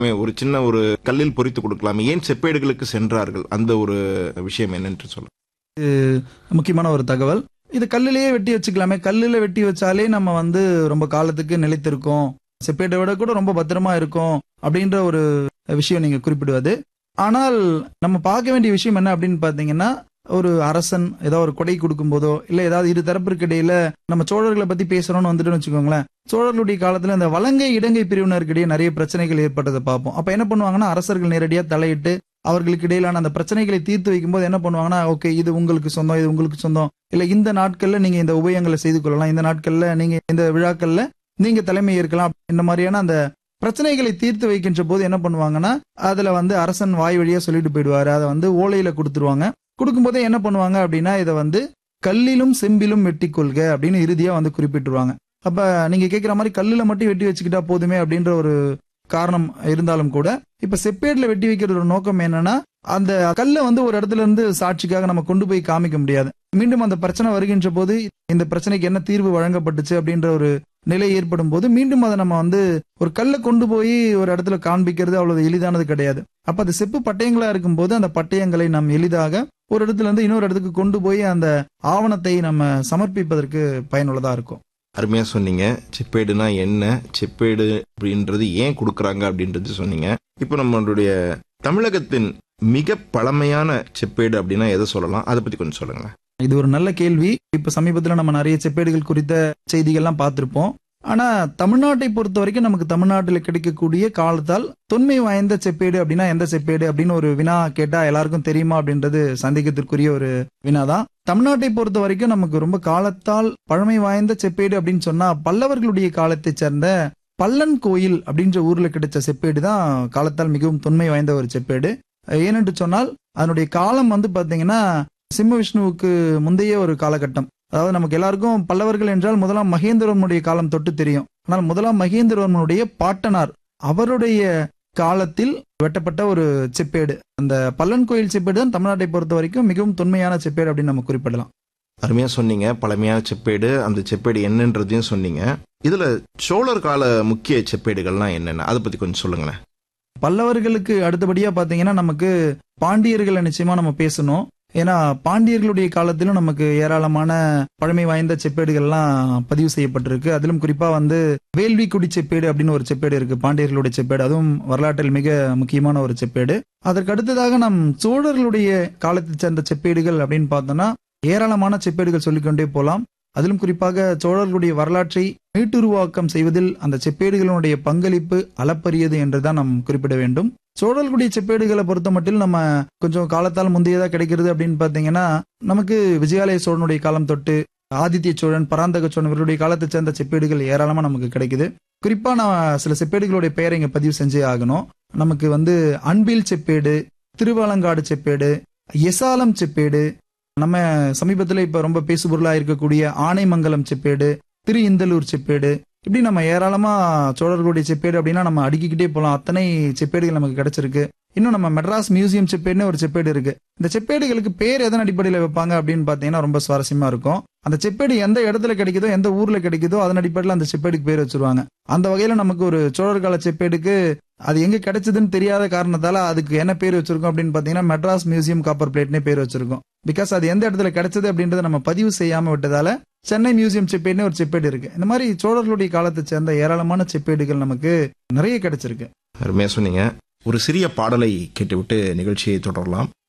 ஒரு சின்ன ஒரு கல்லில் பொறித்து கொடுக்கலாமே ஏன் செப்பேடுகளுக்கு சென்றார்கள் அந்த ஒரு விஷயம் என்னன்னு சொல்ல முக்கியமான ஒரு தகவல் இது கல்லிலேயே வெட்டி வச்சுக்கலாமே கல்லுல வெட்டி வச்சாலே நம்ம வந்து ரொம்ப காலத்துக்கு நிலைத்திருக்கோம் செப்பேட்டை விட கூட ரொம்ப பத்திரமா இருக்கும் அப்படின்ற ஒரு விஷயம் நீங்க குறிப்பிடுவது ஆனால் நம்ம பார்க்க வேண்டிய விஷயம் என்ன அப்படின்னு பாத்தீங்கன்னா ஒரு அரசன் ஏதாவது ஒரு கொடை கொடுக்கும் போதோ இல்ல ஏதாவது இரு தரப்பிற்கு இடையில நம்ம சோழர்களை பத்தி பேசுறோம்னு வந்துட்டு வச்சுக்கோங்களேன் சோழர்களுடைய காலத்துல இந்த வலங்கை இடங்கை பிரிவினருக்கிடையே நிறைய பிரச்சனைகள் ஏற்பட்டதை பார்ப்போம் அப்ப என்ன பண்ணுவாங்கன்னா அரசர்கள் நேரடியா தலையிட்டு அவர்களுக்கு இடையிலான அந்த பிரச்சனைகளை தீர்த்து வைக்கும்போது என்ன பண்ணுவாங்கன்னா ஓகே இது உங்களுக்கு சொந்தம் இது உங்களுக்கு சொந்தம் இல்ல இந்த நாட்கள்ல நீங்க இந்த உபயங்களை செய்து கொள்ளலாம் இந்த நாட்கள்ல நீங்க இந்த விழாக்கள்ல நீங்க தலைமை ஏற்கலாம் இந்த மாதிரியான அந்த பிரச்சனைகளை தீர்த்து வைக்கின்ற போது என்ன பண்ணுவாங்கன்னா அதுல வந்து அரசன் வாய் வழியா சொல்லிட்டு போயிடுவாரு அதை வந்து ஓலையில கொடுத்துருவாங்க கொடுக்கும்போதே என்ன பண்ணுவாங்க அப்படின்னா இதை வந்து கல்லிலும் செம்பிலும் வெட்டி கொள்க அப்படின்னு இறுதியா வந்து குறிப்பிட்டுருவாங்க அப்ப நீங்க கேக்குற மாதிரி கல்லுல மட்டும் வெட்டி வச்சுக்கிட்டா போதுமே அப்படின்ற ஒரு காரணம் இருந்தாலும் கூட இப்ப செப்பேட்ல வெட்டி வைக்கிற ஒரு நோக்கம் என்னன்னா அந்த கல்லை வந்து ஒரு இடத்துல இருந்து சாட்சிக்காக நம்ம கொண்டு போய் காமிக்க முடியாது மீண்டும் அந்த பிரச்சனை வருகின்ற போது இந்த பிரச்சனைக்கு என்ன தீர்வு வழங்கப்பட்டுச்சு அப்படின்ற ஒரு நிலை ஏற்படும் போது மீண்டும் அதை நம்ம வந்து ஒரு கல்லை கொண்டு போய் ஒரு இடத்துல காண்பிக்கிறது அவ்வளவு எளிதானது கிடையாது அப்ப அது செப்பு பட்டயங்களா இருக்கும்போது அந்த பட்டயங்களை நாம் எளிதாக ஒரு இடத்துல இருந்து இன்னொரு இடத்துக்கு கொண்டு போய் அந்த ஆவணத்தை நம்ம சமர்ப்பிப்பதற்கு பயனுள்ளதா இருக்கும் அருமையா சொன்னீங்க செப்பேடுனா என்ன செப்பேடு அப்படின்றது ஏன் கொடுக்கறாங்க அப்படின்றது சொன்னீங்க இப்போ நம்மளுடைய தமிழகத்தின் மிக பழமையான செப்பேடு அப்படின்னா எதை சொல்லலாம் அதை பத்தி கொஞ்சம் சொல்லுங்களேன் இது ஒரு நல்ல கேள்வி இப்ப சமீபத்துல நம்ம நிறைய செப்பேடுகள் குறித்த செய்திகள்லாம் பார்த்திருப்போம் ஆனா தமிழ்நாட்டை பொறுத்த வரைக்கும் நமக்கு தமிழ்நாட்டில் கிடைக்கக்கூடிய காலத்தால் தொன்மை வாய்ந்த செப்பேடு அப்படின்னா எந்த செப்பேடு அப்படின்னு ஒரு வினா கேட்டா எல்லாருக்கும் தெரியுமா அப்படின்றது சந்தேகத்திற்குரிய ஒரு வினாதான் தமிழ்நாட்டை பொறுத்த வரைக்கும் நமக்கு ரொம்ப காலத்தால் பழமை வாய்ந்த செப்பேடு அப்படின்னு சொன்னா பல்லவர்களுடைய காலத்தை சேர்ந்த பல்லன் கோயில் அப்படின்ற ஊர்ல கிடைச்ச செப்பேடு தான் காலத்தால் மிகவும் தொன்மை வாய்ந்த ஒரு செப்பேடு ஏனென்று சொன்னால் அதனுடைய காலம் வந்து பாத்தீங்கன்னா சிம்ம விஷ்ணுவுக்கு முந்தைய ஒரு காலகட்டம் அதாவது நமக்கு எல்லாருக்கும் பல்லவர்கள் என்றால் முதலாம் மகேந்திரவர்மனுடைய காலம் தொட்டு தெரியும் ஆனால் முதலாம் மகேந்திரவர்மனுடைய பாட்டனார் அவருடைய காலத்தில் வெட்டப்பட்ட ஒரு செப்பேடு அந்த பல்லன் கோயில் செப்பேடு தான் தமிழ்நாட்டை பொறுத்த வரைக்கும் மிகவும் தொன்மையான செப்பேடு அப்படின்னு நம்ம குறிப்பிடலாம் அருமையா சொன்னீங்க பழமையான செப்பேடு அந்த செப்பேடு என்னன்றதையும் சொன்னீங்க இதுல சோழர் கால முக்கிய செப்பேடுகள்லாம் என்னென்ன அதை பத்தி கொஞ்சம் சொல்லுங்களேன் பல்லவர்களுக்கு அடுத்தபடியா பாத்தீங்கன்னா நமக்கு பாண்டியர்களை நிச்சயமா நம்ம பேசணும் ஏன்னா பாண்டியர்களுடைய காலத்திலும் நமக்கு ஏராளமான பழமை வாய்ந்த செப்பேடுகள்லாம் பதிவு செய்யப்பட்டிருக்கு அதிலும் குறிப்பா வந்து வேள்விக்குடி செப்பேடு அப்படின்னு ஒரு செப்பேடு இருக்கு பாண்டியர்களுடைய செப்பேடு அதுவும் வரலாற்றில் மிக முக்கியமான ஒரு செப்பேடு அதற்கு அடுத்ததாக நம் சோழர்களுடைய காலத்தை சேர்ந்த செப்பேடுகள் அப்படின்னு பார்த்தோம்னா ஏராளமான செப்பேடுகள் சொல்லிக்கொண்டே போலாம் அதிலும் குறிப்பாக சோழர்களுடைய வரலாற்றை மீட்டுருவாக்கம் செய்வதில் அந்த செப்பேடுகளுடைய பங்களிப்பு அளப்பரியது என்றுதான் நாம் குறிப்பிட வேண்டும் சோழர்களுடைய செப்பேடுகளை பொறுத்த மட்டும் நம்ம கொஞ்சம் காலத்தால் முந்தையதா கிடைக்கிறது அப்படின்னு பாத்தீங்கன்னா நமக்கு விஜயாலய சோழனுடைய காலம் தொட்டு ஆதித்ய சோழன் பராந்தக சோழன் இவருடைய காலத்தை சேர்ந்த செப்பேடுகள் ஏராளமா நமக்கு கிடைக்குது குறிப்பா நான் சில செப்பேடுகளுடைய பெயரை இங்க பதிவு செஞ்சே ஆகணும் நமக்கு வந்து அன்பில் செப்பேடு திருவாலங்காடு செப்பேடு எசாலம் செப்பேடு நம்ம சமீபத்தில் இப்ப ரொம்ப பேசுபொருளா இருக்கக்கூடிய ஆனைமங்கலம் செப்பேடு திரு இந்தலூர் செப்பேடு இப்படி நம்ம ஏராளமா சோழர்களுடைய செப்பேடு அப்படின்னா நம்ம அடுக்கிக்கிட்டே போகலாம் அத்தனை செப்பேடுகள் நமக்கு கிடைச்சிருக்கு இன்னும் நம்ம மெட்ராஸ் மியூசியம் செப்பேடுன்னு ஒரு செப்பேடு இருக்கு இந்த செப்பேடுகளுக்கு பேர் எதன் அடிப்படையில் வைப்பாங்க அப்படின்னு பாத்தீங்கன்னா ரொம்ப சுவாரஸ்யமா இருக்கும் அந்த செப்பேடு எந்த இடத்துல கிடைக்குதோ எந்த ஊர்ல கிடைக்குதோ அதன் அடிப்படையில் அந்த செப்பேடுக்கு பேர் வச்சிருவாங்க அந்த வகையில நமக்கு ஒரு சோழர் கால செப்பேடுக்கு அது எங்க கிடைச்சதுன்னு தெரியாத காரணத்தால அதுக்கு என்ன பேர் வச்சிருக்கோம் அப்படின்னு பாத்தீங்கன்னா மெட்ராஸ் மியூசியம் காப்பர் பிளேட்னே பேர் வச்சிருக்கோம் பிகாஸ் அது எந்த இடத்துல கிடைச்சது அப்படின்றத நம்ம பதிவு செய்யாம விட்டதால சென்னை மியூசியம் செப்பேடுன்னு ஒரு செப்பேடு இருக்கு இந்த மாதிரி சோழர்களுடைய காலத்தை சேர்ந்த ஏராளமான செப்பேடுகள் நமக்கு நிறைய கிடைச்சிருக்கு அருமையா சொன்னீங்க ஒரு சிறிய பாடலை கேட்டுவிட்டு நிகழ்ச்சியை தொடரலாம்